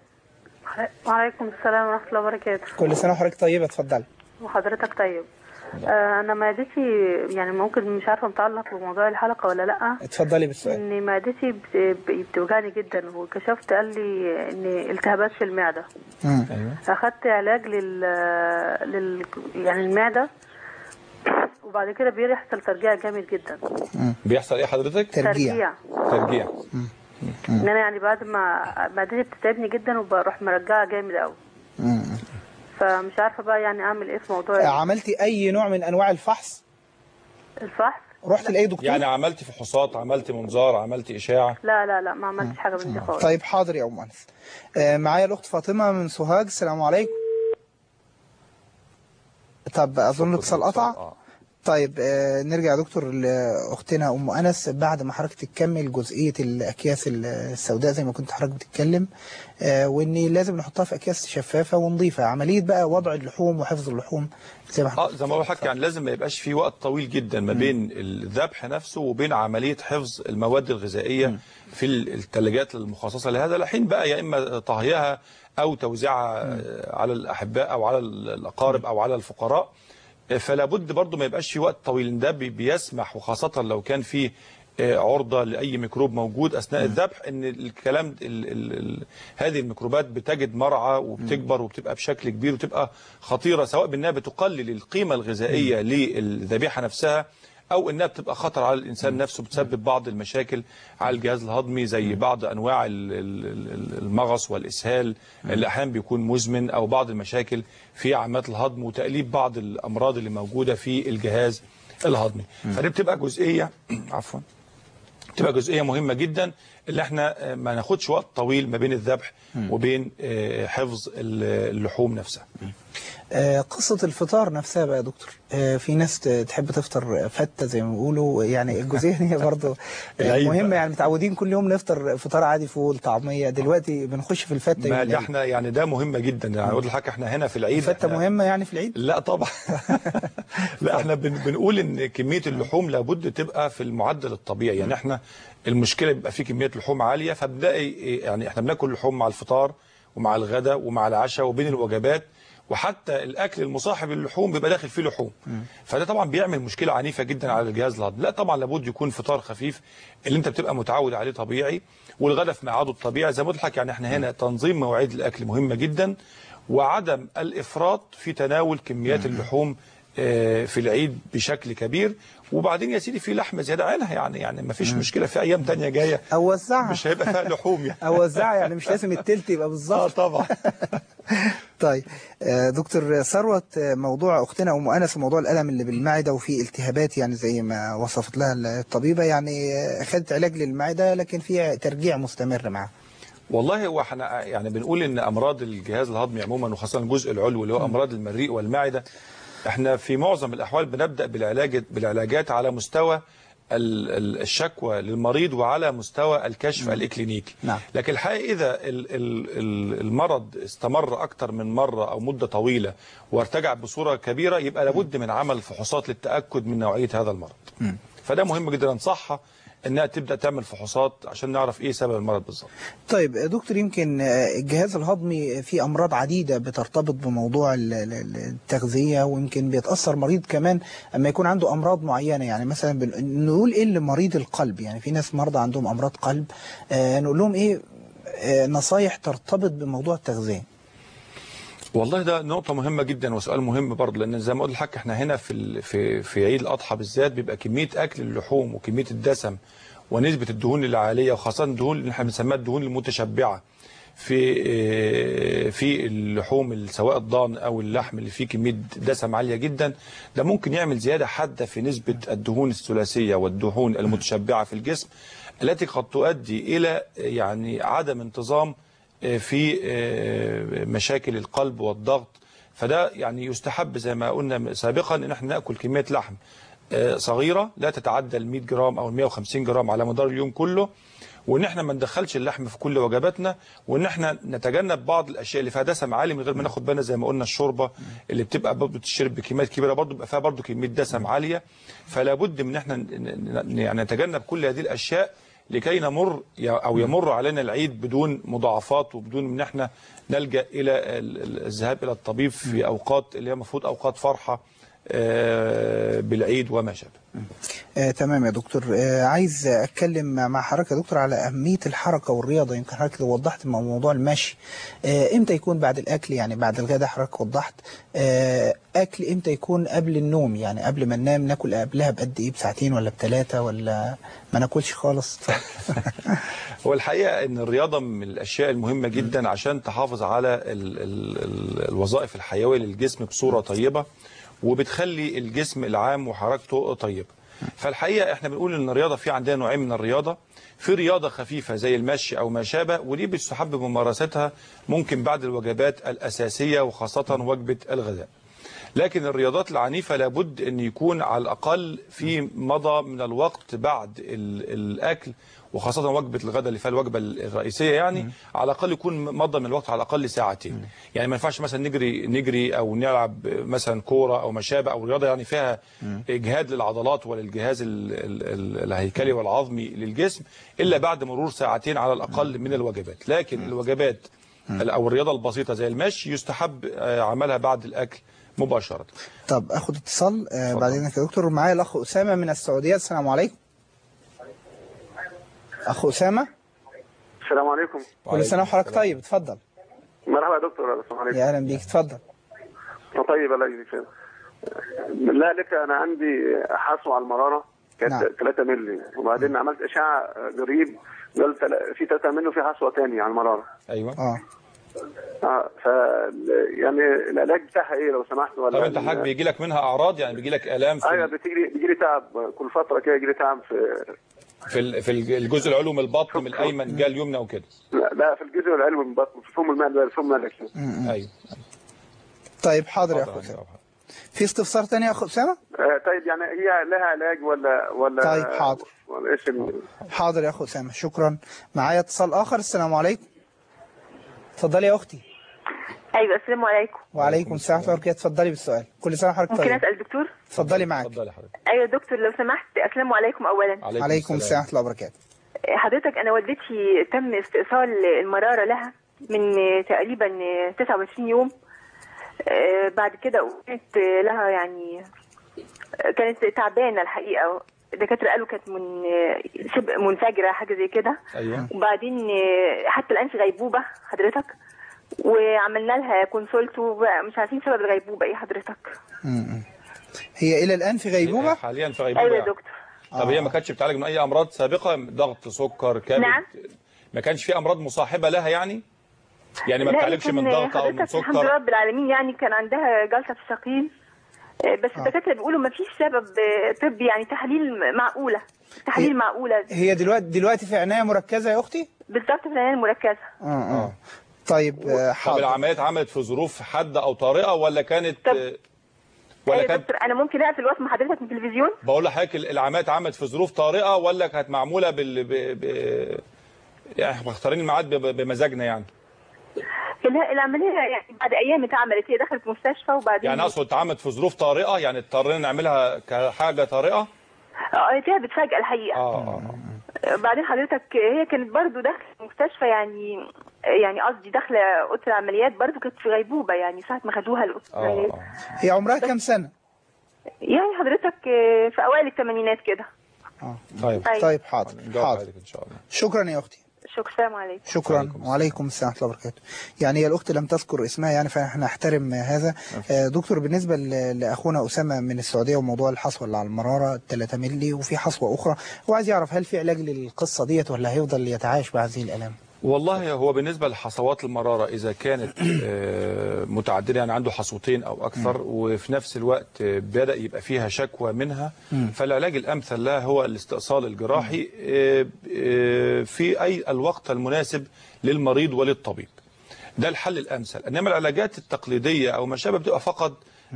وعليكم السلام ورحمة الله وبركاته كل سنه وحضرتك طيبه اتفضلي وحضرتك طيب آه أنا معدتي يعني ممكن مش عارفة متعلق بموضوع الحلقة ولا لأ اتفضلي بالسؤال إن معدتي بت- ب- بتوجعني جدا وكشفت قال لي إن التهابات في المعدة مم. أخدت علاج لل, لل... يعني المعدة وبعد كده بيحصل ترجيع جامد جدا بيحصل ايه حضرتك ترجيع ترجيع ان انا يعني بعد ما معدتي بتتعبني جدا وبروح مرجعه جامد قوي فمش عارفه بقى يعني اعمل ايه في موضوع عملتي اي نوع من انواع الفحص الفحص رحت لاي دكتور يعني عملتي فحوصات عملتي منظار عملتي اشاعه لا لا لا ما عملتش حاجه من دي خالص طيب حاضر يا ام انس آه، معايا الاخت فاطمه من سوهاج السلام عليكم طب اظن الاتصال قطع طيب آه، نرجع يا دكتور لاختنا ام انس بعد ما حضرتك تكمل جزئيه الاكياس السوداء زي ما كنت حضرتك بتتكلم آه، وان لازم نحطها في اكياس شفافه ونظيفه عمليه بقى وضع اللحوم وحفظ اللحوم زي ما اه زي ما بقول لحضرتك يعني لازم ما يبقاش في وقت طويل جدا ما بين الذبح نفسه وبين عمليه حفظ المواد الغذائيه في الثلاجات المخصصه لهذا لحين بقى يا اما طهيها او توزيعها آه، على الاحباء او على الاقارب او على الفقراء آه، فلا بد برضه ما يبقاش في وقت طويل ده بي- بيسمح وخاصه لو كان في آه، عرضه لاي ميكروب موجود اثناء الذبح ان الكلام ال ال ال هذه الميكروبات بتجد مرعى وبتكبر وبتبقى بشكل كبير وتبقى خطيره سواء بانها بتقلل القيمه الغذائيه للذبيحه نفسها او انها بتبقى خطر على الانسان نفسه بتسبب بعض المشاكل على الجهاز الهضمي زي بعض انواع ال- ال- ال- المغص والاسهال اللي احيانا بيكون مزمن او بعض المشاكل في عمليات الهضم وتاليف بعض الامراض اللي موجوده في الجهاز الهضمي فدي بتبقى جزئيه عفوا تبقى جزئيه مهمه جدا اللي احنا آه، ما ناخدش وقت طويل ما بين الذبح وبين آه، حفظ ال- اللحوم نفسها آه، قصة الفطار نفسها بقى يا دكتور آه، في ناس ت- تحب تفطر فتة زي ما بيقولوا يعني الجزئية دي برضه آه، العيد مهمة بقى. يعني متعودين كل يوم نفطر فطار عادي فول طعمية دلوقتي بنخش في الفتة يوم ما ده العيد. احنا يعني ده مهمه جدا يعني اقول لحضرتك احنا هنا في العيد الفتة إحنا- مهمة يعني في العيد لا طبعا لا احنا بن بنقول ان كميه اللحوم لابد تبقى في المعدل الطبيعي يعني احنا المشكله بيبقى في كميه لحوم عاليه فبنلاقي يعني احنا بناكل لحوم مع الفطار ومع الغداء ومع العشاء وبين الوجبات وحتى الاكل المصاحب للحوم بيبقى داخل فيه لحوم فده طبعا بيعمل مشكله عنيفه جدا على الجهاز الهضمي لا طبعا لابد يكون فطار خفيف اللي انت بتبقى متعود عليه طبيعي والغداء في ميعاده الطبيعي زي ما قلت لك يعني احنا هنا تنظيم مواعيد الاكل مهمه جدا وعدم الافراط في تناول كميات اللحوم آه، في العيد بشكل كبير وبعدين يا سيدي في لحمه زياده عينها يعني يعني ما فيش مشكله في ايام تانية جايه او وزعها مش هيبقى فيها لحوم يعني او وزعها يعني مش لازم التلت يبقى بالظبط اه طبعا طيب آه، دكتور ثروت آه، موضوع اختنا ام انس موضوع الالم اللي بالمعده وفي التهابات يعني زي ما وصفت لها الطبيبه يعني آه، خدت علاج للمعده لكن في ترجيع مستمر معاها والله هو احنا يعني بنقول ان امراض الجهاز الهضمي عموما وخاصه الجزء العلوي اللي هو امراض المريء والمعده احنا في معظم الاحوال بنبدا بالعلاج بالعلاجات على مستوى ال- ال- الشكوى للمريض وعلى مستوى الكشف الاكلينيكي نعم. لكن الحقيقه اذا ال- ال- ال- المرض استمر اكتر من مره او مده طويله وارتجع بصوره كبيره يبقى لابد من عمل فحوصات للتاكد من نوعيه هذا المرض فده مهم جدا ننصحها انها تبدا تعمل فحوصات عشان نعرف ايه سبب المرض بالظبط طيب آه، دكتور يمكن آه، الجهاز الهضمي في امراض عديده بترتبط بموضوع ال- ال- التغذيه ويمكن بيتاثر مريض كمان اما يكون عنده امراض معينه يعني مثلا بن- نقول ايه لمريض القلب يعني في ناس مرضى عندهم امراض قلب آه، نقول لهم ايه آه، نصايح ترتبط بموضوع التغذيه والله ده نقطة مهمة جدا وسؤال مهم برضه لأن زي ما قلت لحضرتك احنا هنا في ال- في في عيد الأضحى بالذات بيبقى كمية أكل اللحوم وكمية الدسم ونسبة الدهون العالية وخاصة الدهون اللي احنا بنسميها الدهون المتشبعة في اه، في اللحوم سواء الضان أو اللحم اللي فيه كمية دسم عالية جدا ده ممكن يعمل زيادة حادة في نسبة الدهون الثلاثية والدهون المتشبعة في الجسم التي قد تؤدي إلى يعني عدم انتظام في مشاكل القلب والضغط فده يعني يستحب زي ما قلنا سابقا ان احنا ناكل كميه لحم صغيره لا تتعدى ال 100 جرام او ال 150 جرام على مدار اليوم كله وان احنا ما ندخلش اللحم في كل وجباتنا وان احنا نتجنب بعض الاشياء اللي فيها دسم عالي من غير ما ناخد بالنا زي ما قلنا الشوربه اللي بتبقى برضه بتشرب بكميات كبيره برضه بيبقى فيها برضه كميه دسم عاليه فلا بد من ان احنا ن- ن- يعني نتجنب كل هذه الاشياء لكي نمر ي- او يمر علينا العيد بدون مضاعفات وبدون ان احنا نلجا الى ال- ال- الذهاب الى الطبيب في اوقات اللي هي المفروض اوقات فرحه آه، بالعيد وما شابه آه تمام يا دكتور آه عايز اتكلم مع حضرتك يا دكتور على اهميه الحركه والرياضه يمكن حضرتك وضحت مع موضوع المشي آه امتى يكون بعد الاكل يعني بعد الغداء حضرتك وضحت آه اكل امتى يكون قبل النوم يعني قبل ما ننام ناكل قبلها بقد ايه بساعتين ولا بثلاثه ولا ما ناكلش خالص هو الحقيقة ان الرياضة من الاشياء المهمة جدا عشان تحافظ على ال ال ال الوظائف الحيوية للجسم بصورة طيبة وبتخلي الجسم العام وحركته طيبة فالحقيقة احنا بنقول ان الرياضة في عندنا نوعين من الرياضة في رياضة خفيفة زي المشي او ما شابه ودي بتستحب ممارستها ممكن بعد الوجبات الاساسية وخاصة وجبة الغداء لكن الرياضات العنيفة لابد أن يكون على الأقل في مضى من الوقت بعد ال- الأكل وخاصة وجبة الغداء اللي فيها الوجبة الرئيسية يعني على الأقل يكون مضى من الوقت على الأقل ساعتين يعني ما ينفعش مثلا نجري نجري أو نلعب مثلا كورة أو ما شابه أو رياضة يعني فيها إجهاد للعضلات وللجهاز ال- ال- ال- الهيكلي والعظمي للجسم إلا بعد مرور ساعتين على الأقل من الوجبات لكن الوجبات أو الرياضة البسيطة زي المشي يستحب آه، عملها بعد الأكل مباشرة طب اخد اتصال آه بعدين يا دكتور معايا الاخ اسامه من السعوديه السلام عليكم اخ اسامه السلام عليكم كل سنه وحضرتك طيب اتفضل مرحبا يا دكتور السلام عليكم يا اهلا بيك اتفضل طيب الله يجزيك خير بالله لك انا عندي حصوه على المراره كانت نعم. 3 مللي وبعدين عملت اشعه قريب قال تل- في 3 مللي وفي حصوه ثانيه على المراره ايوه اه اه ف يعني العلاج بتاعها ايه لو سمحت ولا طب انت حاج بيجي لك منها اعراض يعني بيجي لك الام في ايوه بتيجي بيجي لي تعب كل فتره كده يجي لي تعب في في ال- في الجزء العلوي من البطن من الايمن جاء اليمنى وكده لا, لا في الجزء العلوي من البطن في فم المعده فم المعده ايوه طيب حاضر يا اخ اسامه في استفسار تاني يا اخ اسامه آه طيب يعني هي لها علاج ولا ولا طيب حاضر ولا ايش ال- حاضر يا اخ اسامه شكرا معايا اتصال اخر السلام عليكم اتفضلي يا اختي ايوه السلام عليكم وعليكم السلام ورحمه الله وبركاته اتفضلي بالسؤال كل سنه وحضرتك ممكن طيب اسال الدكتور اتفضلي معاك اتفضلي حضرتك ايوه دكتور لو سمحت السلام عليكم اولا عليكم السلام ورحمه الله وبركاته حضرتك انا والدتي تم استئصال المراره لها من تقريبا 29 يوم آه، بعد كده كانت لها يعني كانت تعبانه الحقيقه الدكاتره قالوا كانت من شبه منفجره حاجه زي كده ايوه وبعدين آه، حتى الان في غيبوبه حضرتك وعملنا لها كونسولت ومش عارفين سبب الغيبوبه ايه حضرتك م-م. هي الى الان في غيبوبه حاليا في غيبوبه ايوه يا يعني. دكتور طب هي ما كانتش بتعالج من اي امراض سابقه ضغط سكر كبد نعم. ما كانش في امراض مصاحبه لها يعني يعني ما لا، بتعالجش من كان ضغط او من حضرتك الحمد لله سكر رب العالمين يعني كان عندها جلطه في الشقيق آه، بس الدكاتره بيقولوا ما فيش سبب آه، طبي يعني تحاليل معقوله تحاليل معقوله هي دلوقتي دلوقتي في عنايه مركزه يا اختي بالظبط في العنايه المركزه اه اه طيب آه، طب حاضر العمليه اتعملت في ظروف حاده او طارئه ولا كانت ولا أيوة كانت دكتور انا ممكن اقفل واسمع حضرتك من التلفزيون بقول لحضرتك العمليه اتعملت في ظروف طارئه ولا كانت معموله بال ب... ب... يعني إحنا مختارين الميعاد ب- بمزاجنا يعني لا العمليه يعني بعد ايام اتعملت هي دخلت مستشفى وبعدين يعني اقصد اتعملت في ظروف طارئه يعني اضطرينا نعملها كحاجه طارئه اه تعبت فجاه الحقيقه اه اه آه، بعدين حضرتك هي كانت برضو داخله المستشفى يعني يعني قصدي داخله اوضه العمليات برضو كانت في غيبوبه يعني ساعه ما خدوها لاوضه العمليات هي عمرها كام سنه يعني حضرتك آه، في اوائل الثمانينات كده طيب أيوة. طيب حاضر نجاوب حاضر عليك ان شاء الله شكرا يا اختي شكرا السلام عليكم شكرا وعليكم السلام ورحمه الله وبركاته يعني هي الاخت لم تذكر اسمها يعني فاحنا نحترم هذا آه، دكتور بالنسبه ل- لاخونا اسامه من السعوديه وموضوع الحصوه اللي على المراره 3 مللي وفي حصوه اخرى هو عايز يعرف هل في علاج للقصه ديت ولا هيفضل يتعايش مع هذه الالام والله هو بالنسبة لحصوات المرارة إذا كانت آه، متعددة يعني عنده حصوتين أو أكثر وفي نفس الوقت آه، بدأ يبقى فيها شكوى منها مم. فالعلاج الأمثل لها هو الاستئصال الجراحي آه، آه، في أي الوقت المناسب للمريض وللطبيب ده الحل الأمثل إنما العلاجات التقليدية أو ما شابه بتبقى فقط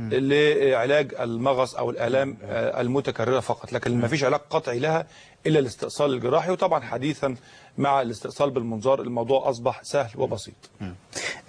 لعلاج المغص أو الآلام آه، المتكررة فقط لكن ما فيش علاج قطعي لها إلا الاستئصال الجراحي وطبعا حديثا مع الاستئصال بالمنظار الموضوع أصبح سهل وبسيط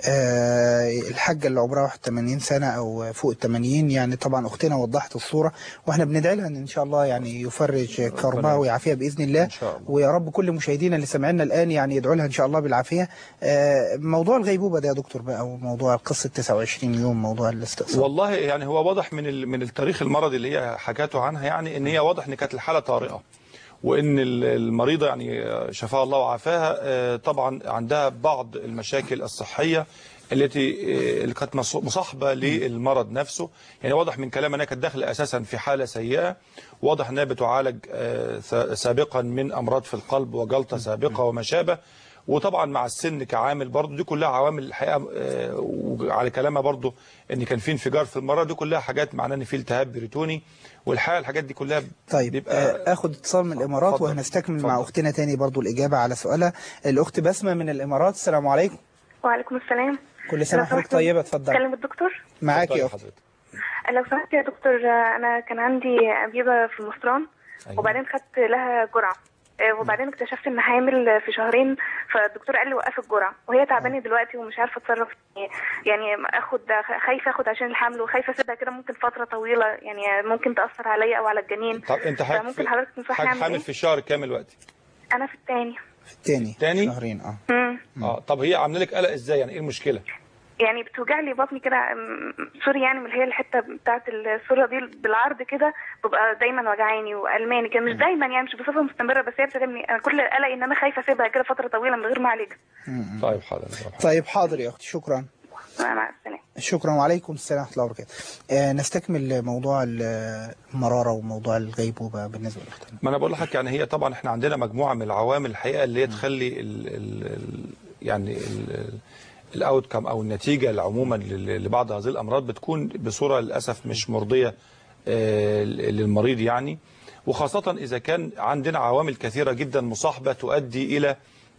آه، الحاجة اللي عمرها 81 سنة أو فوق ال 80 يعني طبعا أختنا وضحت الصورة وإحنا بندعي لها إن إن شاء الله يعني يفرج كربها ويعافيها بإذن الله ويا رب كل مشاهدينا اللي سمعنا الآن يعني يدعوا لها إن شاء الله بالعافية آه، موضوع الغيبوبة ده يا دكتور بقى وموضوع القصة 29 يوم موضوع الاستئصال والله يعني هو واضح من ال- من التاريخ المرضي اللي هي حكاته عنها يعني ان هي واضح ان كانت الحاله طارئه وان ال- المريضه يعني شفاها الله وعافاها آه، طبعا عندها بعض المشاكل الصحيه التي آه، اللي كانت مص- مصاحبه للمرض نفسه يعني واضح من كلام انها كانت داخله اساسا في حاله سيئه واضح انها بتعالج آه، س- سابقا من امراض في القلب وجلطه سابقه وما شابه وطبعا مع السن كعامل برضو دي كلها عوامل الحقيقه آه، وعلى كلامها برضو ان كان في انفجار في المرض دي كلها حاجات معناها ان في التهاب بريتوني والحقيقه الحاجات دي كلها طيب بيبقى آه، اخد اتصال من الامارات اتفضل. وهنستكمل مع اختنا تاني برضو الاجابه على سؤالها الاخت بسمه من الامارات السلام عليكم وعليكم السلام كل سنه لو وحضرتك سمحت طيبه اتفضل كلم الدكتور معاك يا اخت لو سمحت يا دكتور آه، انا كان عندي انبيبه في المصران وبعدين خدت لها جرعه آه، وبعدين اكتشفت ان حامل في شهرين فالدكتور قال لي وقف الجرعه وهي تعبانه دلوقتي ومش عارفه اتصرف إيه. يعني اخد خايفه اخد عشان الحمل وخايفه اسيبها كده ممكن فتره طويله يعني ممكن تاثر عليا او على الجنين طب انت حضرتك فممكن حضرتك تنصحني حضرتك اعمل حامل ايه في الشهر كام دلوقتي انا في الثاني الثاني تاني شهرين اه امم اه طب هي عامله لك قلق ازاي يعني ايه المشكله يعني بتوجع لي بطني كده أم، سوري يعني من اللي هي الحته بتاعت الصوره دي بالعرض كده ببقى دايما وجعاني والماني كده مش دايما يعني مش بصفه مستمره بس هي بتتعبني انا كل قلقي ان انا خايفه اسيبها كده فتره طويله من غير ما اعالجها طيب حاضر طيب حاضر يا اختي شكرا مع السلامه شكرا وعليكم السلام ورحمه الله وبركاته آه نستكمل موضوع ال- المراره وموضوع الغيبوبه بالنسبه لاختنا ما انا بقول لحضرتك يعني هي طبعا احنا عندنا مجموعه من العوامل الحقيقه اللي هي تخلي ال ال ال يعني الاوتكم او النتيجه عموما ل- لبعض هذه الامراض بتكون بصوره للاسف مش مرضيه آه، للمريض يعني وخاصه اذا كان عندنا عوامل كثيره جدا مصاحبه تؤدي الى آه،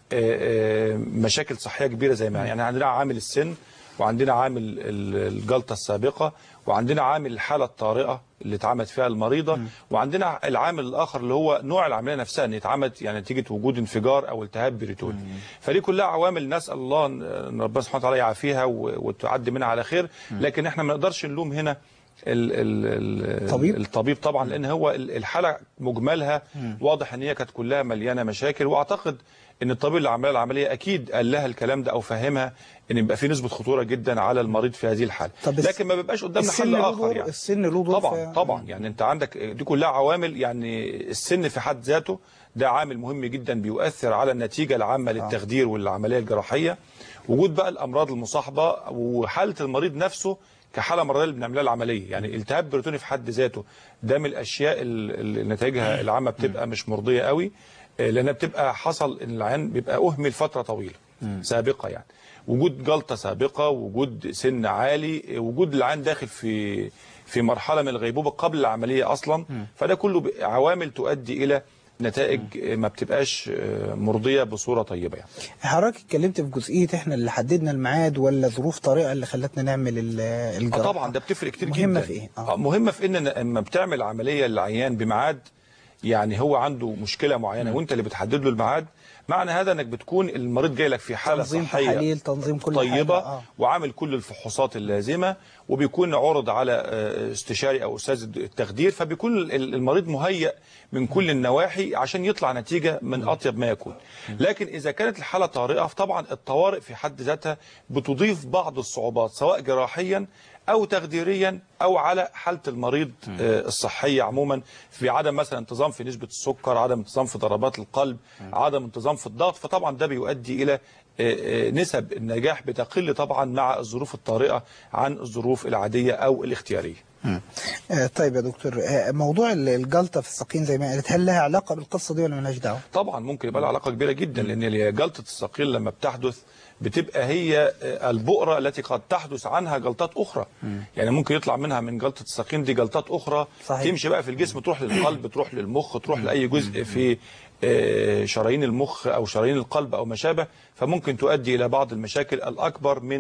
آه، مشاكل صحيه كبيره زي ما يعني عندنا عامل السن وعندنا عامل ال- الجلطه السابقه وعندنا عامل الحاله الطارئه اللي اتعملت فيها المريضه وعندنا العامل الاخر اللي هو نوع العمليه نفسها ان اتعملت يعني نتيجه وجود انفجار او التهاب بريتوني فدي كلها عوامل نسال الله ان إن ربنا سبحانه وتعالى يعافيها و- وتعدي منها على خير لكن احنا ما نقدرش نلوم هنا ال ال الطبيب؟ الطبيب طبعا لان هو ال- الحاله مجملها واضح ان هي كانت كلها مليانه مشاكل واعتقد ان الطبيب اللي عمل العمليه اكيد قال لها الكلام ده او فهمها ان يبقى في نسبه خطوره جدا على المريض في هذه الحاله طب الس- لكن ما بيبقاش قدامنا السن حل له اخر دور يعني السن له دور طبعا في- طبعا يعني انت عندك دي كلها عوامل يعني السن في حد ذاته ده عامل مهم جدا بيؤثر على النتيجه العامه للتخدير والعمليه الجراحيه وجود بقى الامراض المصاحبه وحاله المريض نفسه كحاله مرضيه اللي بنعملها العمليه يعني التهاب بريتوني في حد ذاته ده من الاشياء ال- اللي نتائجها العامه بتبقى مش مرضيه قوي آه، لانها بتبقى حصل ان العيان بيبقى اهمل فتره طويله سابقه يعني وجود جلطه سابقه وجود سن عالي وجود العيان داخل في في مرحله من الغيبوبه قبل العمليه اصلا فده كله ب- عوامل تؤدي الى نتائج ما بتبقاش آه، مرضيه بصوره طيبه يعني حضرتك اتكلمت في جزئيه احنا اللي حددنا الميعاد ولا ظروف طارئه اللي خلتنا نعمل ال- آه الجراحه طبعا ده بتفرق كتير مهمة جدا في إيه؟ آه. مهمه في ان لما بتعمل عمليه للعيان بميعاد يعني هو عنده مشكله معينه وانت اللي بتحدد له الميعاد معنى هذا انك بتكون المريض جاي لك في حاله تنظيم صحيه تحاليل تنظيم كل طيبه حاجه اه وعامل كل الفحوصات اللازمه وبيكون عرض على آه، استشاري او استاذ التخدير فبيكون ال- المريض مهيأ من كل النواحي عشان يطلع نتيجه من اطيب ما يكون لكن اذا كانت الحاله طارئه فطبعا الطوارئ في حد ذاتها بتضيف بعض الصعوبات سواء جراحيا او تخديريا او على حاله المريض آه، الصحيه عموما في عدم مثلا انتظام في نسبه السكر عدم انتظام في ضربات القلب عدم انتظام في الضغط فطبعا ده بيؤدي الى آه، آه، نسب النجاح بتقل طبعا مع الظروف الطارئه عن الظروف العاديه او الاختياريه آه، طيب يا دكتور آه، موضوع ال- الجلطه في الساقين زي ما قالت هل لها علاقه بالقصه دي ولا ملهاش دعوه؟ طبعا ممكن يبقى لها علاقه كبيره جدا لان جلطه الساقين لما بتحدث بتبقى هي آه، البؤره التي قد تحدث عنها جلطات اخرى يعني ممكن يطلع منها من جلطه الساقين دي جلطات اخرى صحيح. تمشي بقى في الجسم تروح للقلب تروح للمخ تروح لاي جزء في آه، شرايين المخ او شرايين القلب او ما شابه فممكن تؤدي الى بعض المشاكل الاكبر من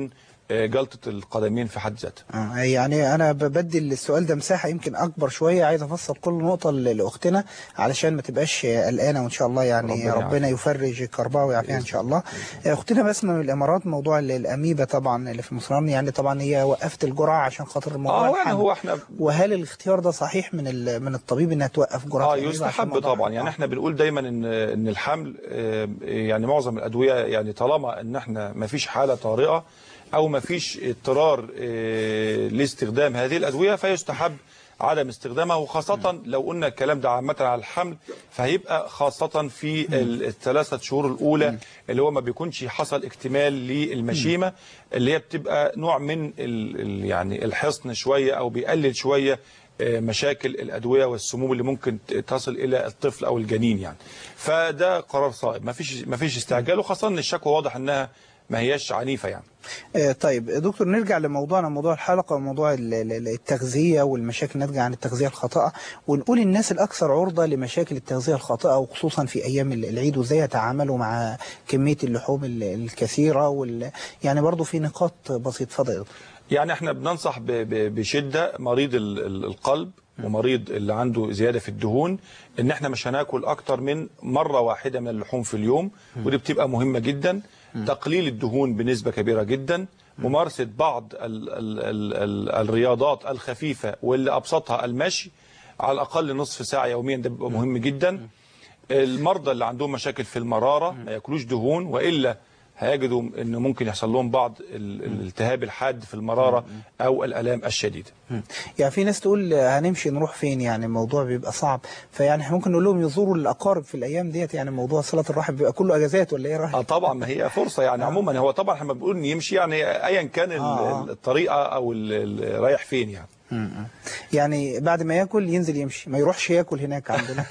آه، جلطه القدمين في حد ذاتها آه، يعني انا ب- بدي السؤال ده مساحه يمكن اكبر شويه عايز افصل كل نقطه ل- لاختنا علشان ما تبقاش قلقانه وان شاء الله يعني ربنا ربنا, يفرج كربها ويعافيها ان شاء الله اختنا بسمه من الامارات موضوع ال- الاميبا طبعا اللي في مصران يعني طبعا هي وقفت الجرعه عشان خاطر الموضوع اه يعني الحمل. هو احنا وهل الاختيار ده صحيح من ال- من الطبيب انها توقف جرعه اه الأميبا عشان يستحب موضوع طبعا يعني احنا بنقول دايما ان ان الحمل آه، يعني معظم الادويه يعني طالما ان احنا ما فيش حاله طارئه او ما فيش اضطرار آه، لاستخدام هذه الادويه فيستحب عدم استخدامها وخاصة لو قلنا الكلام ده عامة على الحمل فهيبقى خاصة في ال- الثلاثة شهور الأولى اللي هو ما بيكونش حصل اكتمال للمشيمة اللي هي بتبقى نوع من ال ال يعني الحصن شوية أو بيقلل شوية آه، مشاكل الأدوية والسموم اللي ممكن ت- تصل إلى الطفل أو الجنين يعني فده قرار صائب ما فيش ما فيش استعجال وخاصة إن الشكوى واضح إنها ما هياش عنيفة يعني آه، طيب دكتور نرجع لموضوعنا موضوع الحلقة وموضوع ال- ال- التغذية والمشاكل الناتجة عن التغذية الخاطئة ونقول الناس الأكثر عرضة لمشاكل التغذية الخاطئة وخصوصا في أيام ال- العيد وإزاي يتعاملوا مع كمية اللحوم ال- الكثيرة وال يعني برضو في نقاط بسيطة اتفضل يا دكتور. يعني احنا بننصح ب- ب- بشدة مريض ال- ال- القلب ومريض اللي عنده زيادة في الدهون ان احنا مش هناكل اكتر من مرة واحدة من اللحوم في اليوم ودي بتبقى مهمة جدا تقليل الدهون بنسبة كبيرة جدا ممارسة بعض ال ال ال ال الرياضات الخفيفة واللي ابسطها المشي على الاقل نصف ساعة يوميا ده بيبقى مهم جدا المرضى اللي عندهم مشاكل في المرارة ما ياكلوش دهون والا هيجدوا انه ممكن يحصل لهم بعض ال- الالتهاب الحاد في المرارة او الالام الشديدة يعني في ناس تقول هنمشي نروح فين يعني الموضوع بيبقى صعب فيعني احنا ممكن نقول لهم يزوروا الأقارب في الأيام ديت يعني موضوع صلة الرحم بيبقى كله أجازات ولا إيه رأيك؟ اه طبعا ما هي فرصه يعني عموما هو طبعا احنا بنقول إن يمشي يعني ايا كان ال- آه. الطريقه او ال- ال- رايح فين يعني يعني بعد ما ياكل ينزل يمشي ما يروحش ياكل هناك عندنا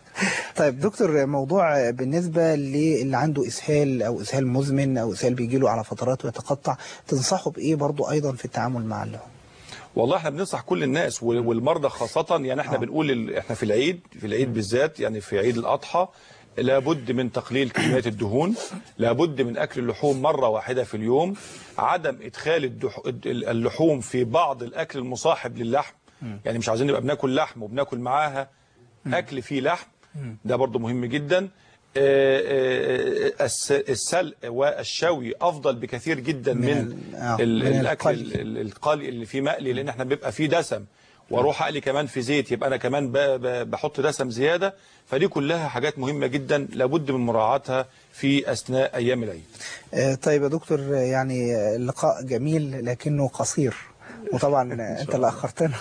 طيب دكتور موضوع بالنسبة للي عنده إسهال أو إسهال مزمن أو إسهال بيجي له على فترات ويتقطع تنصحه بإيه برضو أيضا في التعامل مع اللحوم والله احنا بننصح كل الناس وال- والمرضى خاصه يعني احنا بنقول ال- احنا في العيد في العيد بالذات يعني في عيد الاضحى لابد من تقليل كميات الدهون لابد من اكل اللحوم مره واحده في اليوم عدم ادخال الدح- اللحوم في بعض الاكل المصاحب للحم يعني مش عايزين نبقى بناكل لحم وبناكل معاها اكل فيه لحم ده برضو مهم جدا آه، آه، الس- السلق والشوي افضل بكثير جدا من من, ال- آه، ال- من الاكل القلي. ال- ال- القلي اللي فيه مقلي لان احنا بيبقى فيه دسم واروح اقلي كمان في زيت يبقى انا كمان ب- ب- بحط دسم زياده فدي كلها حاجات مهمه جدا لابد من مراعاتها في اثناء ايام العيد آه، طيب يا دكتور آه، يعني آه، اللقاء جميل لكنه قصير وطبعا آه، انت اللي اخرتنا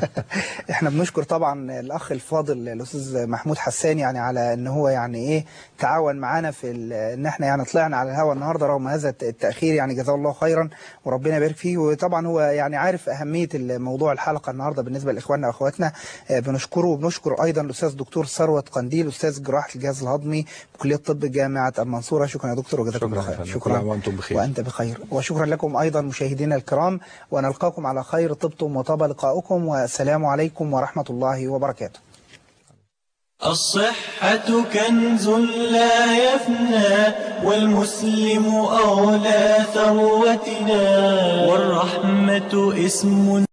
احنا بنشكر طبعا الاخ الفاضل الاستاذ محمود حسان يعني على ان هو يعني ايه تعاون معانا في ال- ان احنا يعني طلعنا على الهواء النهارده رغم هذا الت- التاخير يعني جزاه الله خيرا وربنا يبارك فيه وطبعا هو يعني عارف اهميه موضوع الحلقه النهارده بالنسبه لاخواننا واخواتنا آه، بنشكره وبنشكر ايضا الاستاذ دكتور ثروت قنديل استاذ جراحه الجهاز الهضمي بكليه طب جامعه المنصوره شكرا يا دكتور وجزاكم الله خير فندم. كل عام وانتم بخير وأنت بخير وشكرا لكم أيضا مشاهدينا الكرام ونلقاكم على خير طبتم وطاب لقاؤكم والسلام عليكم ورحمة الله وبركاته الصحة كنز لا يفنى والمسلم أولى ثروتنا والرحمة اسم